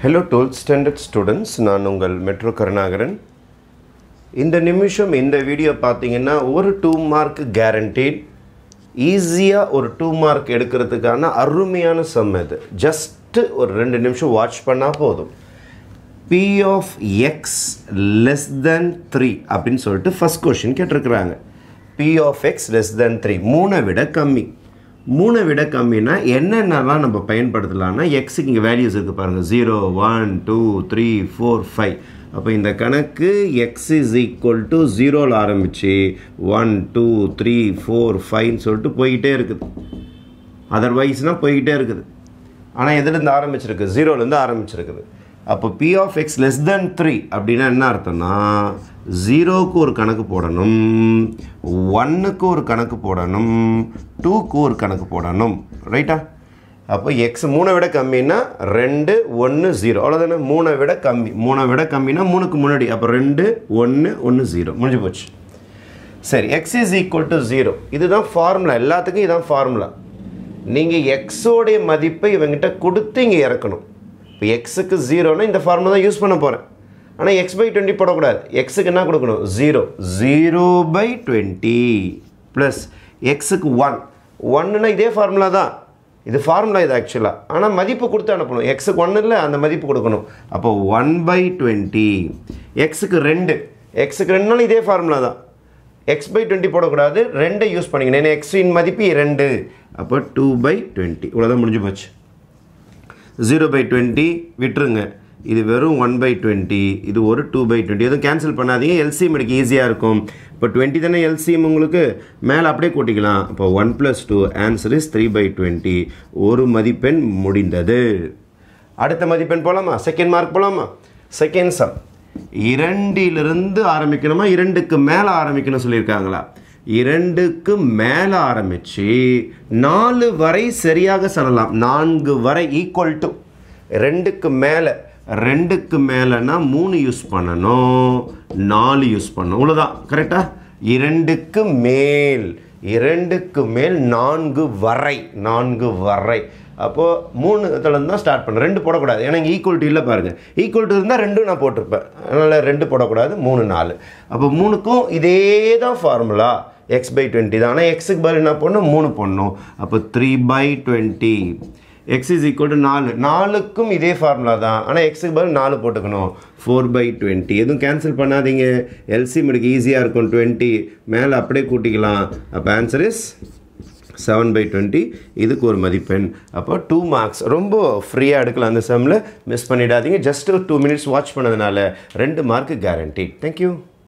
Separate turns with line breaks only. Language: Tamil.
ஹலோ டுவெல்த் ஸ்டாண்டர்ட் ஸ்டூடெண்ட்ஸ் நான் உங்கள் மெட்ரோ கருணாகரன் இந்த நிமிஷம் இந்த வீடியோ பார்த்தீங்கன்னா ஒரு டூ மார்க் கேரண்டீட் ஈஸியாக ஒரு டூ மார்க் எடுக்கிறதுக்கான அருமையான சம் இது ஜஸ்ட்டு ஒரு ரெண்டு நிமிஷம் வாட்ச் பண்ணால் போதும் p of x less than three அப்படின்னு சொல்லிட்டு ஃபஸ்ட் கொஷின் கேட்டிருக்கிறாங்க p of x less than three மூணை விட கம்மி மூணை விட கம்மினா என்னென்னலாம் நம்ம பயன்படுத்தலாம்னா எக்ஸுக்கு இங்கே வேல்யூஸ் இருக்குது பாருங்கள் zero one two three four five அப்போ இந்த கணக்கு எக்ஸ் இஸ் ஈக்குவல் டு ஜீரோவில் ஆரம்பித்து ஒன் டூ த்ரீ ஃபோர் ஃபைவ்னு சொல்லிட்டு போய்கிட்டே இருக்குது அதர்வைஸ்னால் போய்கிட்டே இருக்குது ஆனால் எதுலேருந்து ஆரம்பிச்சிருக்கு ஜீரோலேருந்து ஆரம்பிச்சிருக்குது அப்போ p of x less than three அப்படின்னா என்ன அர்த்தம்னா ஜீரோவுக்கு ஒரு கணக்கு போடணும் ஒன்னுக்கு ஒரு கணக்கு போடணும் டூக்கு ஒரு கணக்கு போடணும் ரைட்டா அப்போ எக்ஸ் மூணை விட கம்மின்னா ரெண்டு ஒன்று ஜீரோ அவ்வளோதானே மூணை விட கம்மி மூணை விட கம்மினா மூணுக்கு முன்னாடி அப்போ ரெண்டு ஒன்று ஒன்று ஜீரோ முடிஞ்சு போச்சு சரி x is equal to zero இதுதான் ஃபார்முலா எல்லாத்துக்கும் இதுதான் ஃபார்முலா நீங்கள் எக்ஸோடைய மதிப்பை இவங்கிட்ட கொடுத்து இங்கே இறக்கணும் இப்போ எக்ஸுக்கு ஜீரோனா இந்த ஃபார்முலா தான் யூஸ் பண்ண போகிறேன் ஆனால் எக்ஸ் பை டுவெண்ட்டி போடக்கூடாது எக்ஸுக்கு என்ன கொடுக்கணும் zero zero by twenty plus எக்ஸுக்கு ஒன் ஒன்னுனா இதே ஃபார்முலா தான் இது ஃபார்முலா இது ஆக்சுவலாக ஆனால் மதிப்பு கொடுத்து அனுப்பணும் எக்ஸுக்கு ஒன்று இல்லை அந்த மதிப்பு கொடுக்கணும் அப்போ ஒன் பை டுவெண்ட்டி எக்ஸுக்கு ரெண்டு எக்ஸுக்கு ரெண்டுனாலும் இதே ஃபார்முலா தான் எக்ஸ் பை டுவெண்ட்டி போடக்கூடாது ரெண்டை யூஸ் பண்ணிக்கணும் ஏன்னா எக்ஸின் மதிப்பு ரெண்டு அப்போ டூ பை டுவெண்ட்டி இவ்வளோதான் முடிஞ்சு போச்சு ஜீரோ பை டுவெண்ட்டி விட்டுருங்க இது வெறும் ஒன் பை டுவெண்ட்டி இது ஒரு டூ பை டுவெண்ட்டி எதுவும் கேன்சல் பண்ணாதீங்க எல்சிஎம் எடுக்க ஈஸியாக இருக்கும் இப்போ டுவெண்ட்டி தானே எல்சிஎம் உங்களுக்கு மேலே அப்படியே கூட்டிக்கலாம் இப்போ one plus two answer is three by twenty ஒரு மதிப்பெண் முடிந்தது அடுத்த மதிப்பெண் போகலாமா செகண்ட் மார்க் போகலாமா செகண்ட் சம் இரண்டிலிருந்து ஆரம்பிக்கணுமா இரண்டுக்கு மேலே ஆரம்பிக்கணும் சொல்லியிருக்காங்களா இரண்டுக்கு மேலே ஆரம்பித்து நாலு வரை சரியாக சொல்லலாம் நான்கு வரை ஈக்குவல் டு ரெண்டுக்கு மேலே ரெண்டுக்கு மேலேனா மூணு யூஸ் பண்ணணும் நாலு யூஸ் பண்ணணும் இவ்வளோதான் கரெக்டாக இரண்டுக்கு மேல் இரண்டுக்கு மேல் நான்கு வரை நான்கு வரை அப்போது மூணு இதுலேருந்து தான் ஸ்டார்ட் பண்ணேன் ரெண்டு போடக்கூடாது ஏன்னா இங்கே ஈக்குவல்ட்டி இல்லை பாருங்கள் ஈக்குவல்ட்டி இருந்தால் ரெண்டும் நான் போட்டிருப்பேன் அதனால் ரெண்டு போடக்கூடாது மூணு நாலு அப்போ மூணுக்கும் இதே தான் ஃபார்முலா எக்ஸ் பை டுவெண்ட்டி தான் ஆனால் எக்ஸுக்கு பதில் என்ன பண்ணணும் மூணு போடணும் அப்போ three by twenty x is equal to நாலு நாலுக்கும் இதே ஃபார்முலா தான் ஆனால் எக்ஸுக்கு பதில் நாலு போட்டுக்கணும் ஃபோர் பை டுவெண்ட்டி எதுவும் கேன்சல் பண்ணாதீங்க எல்சிஎம் எடுக்க ஈஸியாக இருக்கும் டுவெண்ட்டி மேலே அப்படியே கூட்டிக்கலாம் அப்போ answer is seven by twenty இதுக்கு ஒரு மதிப்பெண் அப்போ டூ மார்க்ஸ் ரொம்ப ஃப்ரீயாக எடுக்கலாம் அந்த செம்மில் மிஸ் பண்ணிடாதீங்க ஜஸ்ட் ஒரு டூ மினிட்ஸ் வாட்ச் பண்ணதுனால ரெண்டு மார்க்கு கேரண்டி தேங்க்யூ